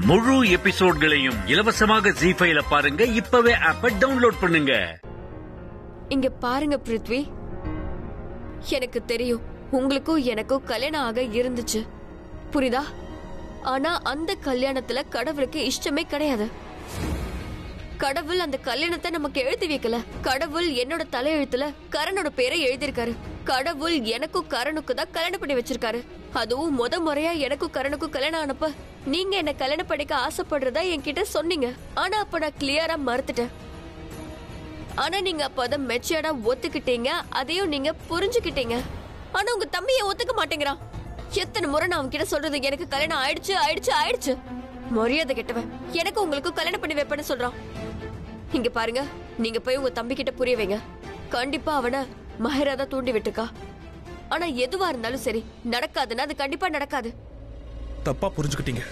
முழு எபிசோட்களையும் இலவசமாக ஜி ஃபைல பாருங்க இப்பவே ஆப்ப டவுன்லோட் பண்ணுங்க இங்க பாருங்க பிருத்வி எனக்கு தெரியும் உங்களுக்கும் எனக்கும் கல்யாணம் ஆக இருந்துச்சு புரியுதா ஆனா அந்த கல்யாணத்துல கடவுளுக்கு இஷ்டமே கிடையாது கடவுள் அந்த கல்யாணத்தை நமக்கு எழுதி வைக்கல கடவுள் என்னோட தலையெழுத்துல கரனோட பேரை எழுதியிருக்காரு கடவுள் எனக்கும் கரனுக்கு தான் கல்யாணம் பண்ணி வச்சிருக்காரு அதுவும் முத முறையா எனக்கும் கரனுக்கும் கல்யாணம் ஆனப்ப நீங்க என்ன கல்யாணம் பண்ணிக்க ஆசைப்படுறதா என்கிட்ட சொன்னீங்க ஆனா அப்ப நான் கிளியரா மறுத்துட்டேன் ஆனா நீங்க அப்ப அதை மெச்சூர்டா ஒத்துக்கிட்டீங்க அதையும் நீங்க புரிஞ்சுக்கிட்டீங்க ஆனா உங்க தம்பியை ஒத்துக்க மாட்டேங்கிறான் எத்தனை முறை நான் அவன்கிட்ட சொல்றது எனக்கு கல்யாணம் ஆயிடுச்சு ஆயிடுச்சு ஆயிடுச்சு மரியாதை கெட்டவன் எனக்கு உங்களுக்கு கல்யாணம் பண்ணி வைப்பேன்னு சொல்றான் இங்க பாருங்க நீங்க போய் உங்க தம்பி கிட்ட புரிய வைங்க கண்டிப்பா அவனை மஹராதா தூண்டி விட்டுருக்கா ஆனா எதுவா இருந்தாலும் சரி நடக்காதுன்னா அது கண்டிப்பா நடக்காது தப்பா புரிஞ்சுக்கிட்டீங்க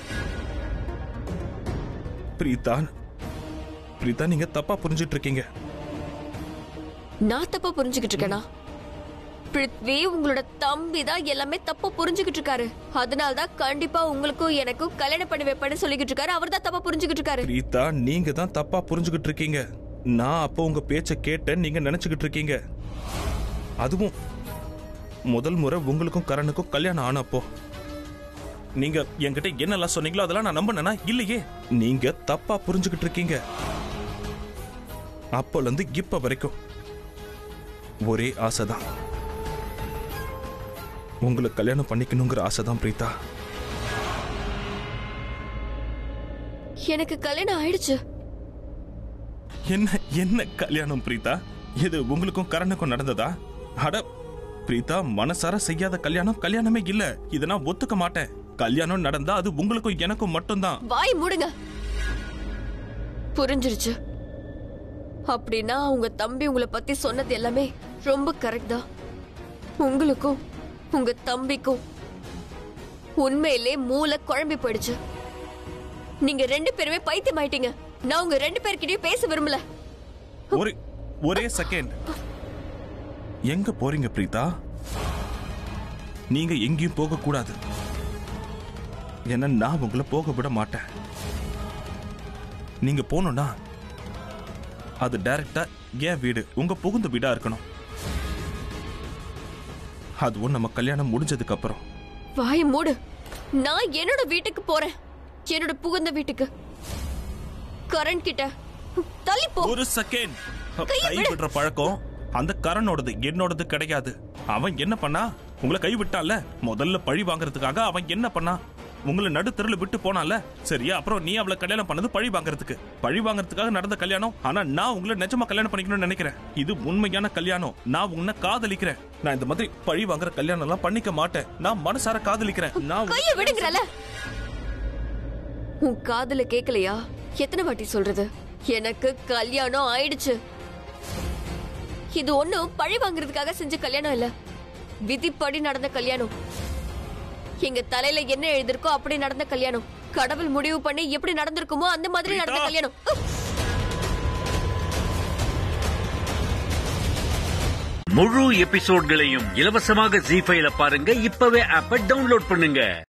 பிரீதா பிரீதா நீங்க தப்பா புரிஞ்சிட்டு இருக்கீங்க நான் தப்பா புரிஞ்சுக்கிட்டு இருக்கேனா பிருத்வி உங்களோட தம்பி தான் எல்லாமே தப்பா புரிஞ்சுக்கிட்டு இருக்காரு அதனால தான் கண்டிப்பா உங்களுக்கும் எனக்கும் கல்யாணம் பண்ணி வைப்பேன்னு சொல்லிக்கிட்டு இருக்காரு அவர் தான் தப்பா புரிஞ்சுக்கிட்டு இருக்காரு பிரீதா நீங்க தான் தப்பா புரிஞ்சுக்கிட்டு இருக்கீங்க நான் அப்போ உங்க பேச்ச கேட்டேன் நீங்க நினைச்சுக்கிட்டு இருக்கீங்க அதுவும் முதல் முறை உங்களுக்கும் கரனுக்கும் கல்யாணம் ஆனப்போ நீங்க என்கிட்ட என்னெல்லாம் சொன்னீங்களோ அதெல்லாம் நான் நம்பினேனா இல்லையே நீங்க தப்பா புரிஞ்சுக்கிட்டு இருக்கீங்க அப்போல இருந்து இப்ப வரைக்கும் ஒரே ஆசைதான் உங்களை கல்யாணம் பண்ணிக்கணுங்கிற ஆசைதான் பிரீதா எனக்கு கல்யாணம் ஆயிடுச்சு என்ன என்ன கல்யாணம் பிரீதா இது உங்களுக்கும் கரணுக்கும் நடந்ததா அட பிரீதா மனசார செய்யாத கல்யாணம் கல்யாணமே இல்ல இத நான் ஒத்துக்க மாட்டேன் கல்யாணம் நடந்தா அது உங்களுக்கும் எனக்கும் மட்டும்தான் வாய் மூடுங்க புரிஞ்சிருச்சு அப்படின்னா உங்க தம்பி உங்களை பத்தி சொன்னது எல்லாமே ரொம்ப கரெக்ட் தான் உங்களுக்கும் உங்க தம்பிக்கும் உண்மையிலே மூளை குழம்பி போயிடுச்சு நீங்க ரெண்டு பேருமே பைத்தியம் ஆயிட்டீங்க நான் உங்க ரெண்டு பேர்கிட்டயும் பேச விரும்பல ஒரே ஒரே செகண்ட் எங்க போறீங்க பிரீதா நீங்க எங்கேயும் போக கூடாது ஏன்னா நான் உங்களை போக விட மாட்டேன் நீங்க போகணும்னா அது டைரக்டா என் வீடு உங்க புகுந்த வீடா இருக்கணும் அதுவும் நம்ம கல்யாணம் முடிஞ்சதுக்கு அப்புறம் வாய மூடு நான் என்னோட வீட்டுக்கு போறேன் என்னோட புகுந்த வீட்டுக்கு கரண் கிட்ட தள்ளி போ ஒரு செகண்ட் கையை கை விடு. விடுற பழக்கம் அந்த கரனோடது என்னோடது கிடையாது அவன் என்ன பண்ணா உங்களை கை விட்டால முதல்ல பழி வாங்குறதுக்காக அவன் என்ன பண்ணா உங்களை நடுத்தருல விட்டு போனால சரியா அப்புறம் நீ அவளை கல்யாணம் பண்ணது பழி வாங்குறதுக்கு பழி வாங்குறதுக்காக நடந்த கல்யாணம் ஆனா நான் உங்களை நிஜமா கல்யாணம் பண்ணிக்கணும்னு நினைக்கிறேன் இது உண்மையான கல்யாணம் நான் உன்னை காதலிக்கிறேன் நான் இந்த மாதிரி பழி வாங்குற கல்யாணம் எல்லாம் பண்ணிக்க மாட்டேன் நான் மனசார காதலிக்கிறேன் நான் உன்னை- கைய விடுங்கறல உன் காதுல கேக்கலையா எத்தனை வாட்டி சொல்றது எனக்கு கல்யாணம் ஆயிடுச்சு இது ஒண்ணும் பழி வாங்குறதுக்காக செஞ்ச கல்யாணம் இல்ல விதிப்படி நடந்த கல்யாணம் எங்க தலையில என்ன எழுதிருக்கோ அப்படி நடந்த கல்யாணம் கடவுள் முடிவு பண்ணி எப்படி நடந்திருக்குமோ அந்த மாதிரி நடந்த பிரீதா. கல்யாணம் உஃப். முழு எபிசோட்களையும் இலவசமாக ஜி ஃபைல பாருங்க இப்பவே ஆப்ப டவுன்லோட் பண்ணுங்க